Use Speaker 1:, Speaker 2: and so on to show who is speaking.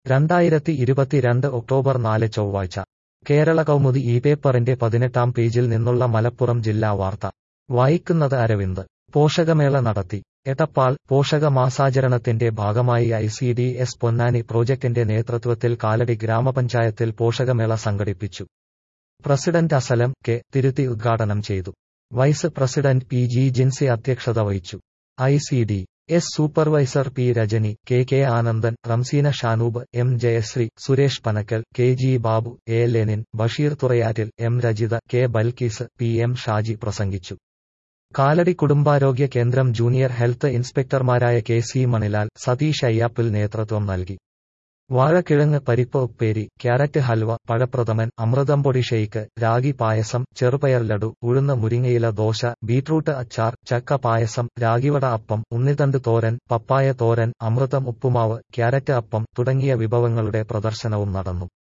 Speaker 1: രണ്ടായിരത്തി ഇരുപത്തിരണ്ട് ഒക്ടോബർ നാല് ചൊവ്വാഴ്ച കേരള കൗമുദി ഈ പേപ്പറിന്റെ പതിനെട്ടാം പേജിൽ നിന്നുള്ള മലപ്പുറം ജില്ലാ വാർത്ത വായിക്കുന്നത് അരവിന്ദ് പോഷകമേള നടത്തി എടപ്പാൾ പോഷക മാസാചരണത്തിന്റെ ഭാഗമായി I C D S Ponnani പ്രോജക്ടിന്റെ നേതൃത്വത്തിൽ കാലടി ഗ്രാമപഞ്ചായത്തിൽ പോഷകമേള സംഘടിപ്പിച്ചു പ്രസിഡന്റ് അസലം കെ തിരുത്തി ഉദ്ഘാടനം ചെയ്തു vice president P G Jinsi അധ്യക്ഷത വഹിച്ചു I C D S supervisor P Rajani K K Anandan Ramseena Shanoob M Jayasree Suresh Panakkal K G Babu A Lenin Basheer Thurayattil M Rajitha K Balkees P M Shaji പ്രസംഗിച്ചു കാലടി കുടുംബാരോഗ്യ കേന്ദ്രം ജൂനിയർ ഹെൽത്ത് ഇൻസ്പെക്ടർമാരായ കെ സി മണിലാൽ സതീഷ് അയ്യാപ്പിൽ നേതൃത്വം നൽകി വാഴക്കിഴങ്ങ് പരിപ്പ് ഉപ്പേരി ക്യാരറ്റ് ഹൽവ പഴപ്രഥമൻ അമൃതംപൊടി ഷെയ്ക്ക് രാഗി പായസം ചെറുപയർ ലഡു ഉഴുന്ന് മുരിങ്ങയില ദോശ ബീട്രൂട്ട് അച്ചാർ ചക്ക പായസം രാഗിവട അപ്പം ഉണ്ണിതണ്ട് തോരൻ പപ്പായ തോരൻ അമൃതം ഉപ്പുമാവ് ക്യാരറ്റ് അപ്പം തുടങ്ങിയ വിഭവങ്ങളുടെ പ്രദർശനവും നടന്നു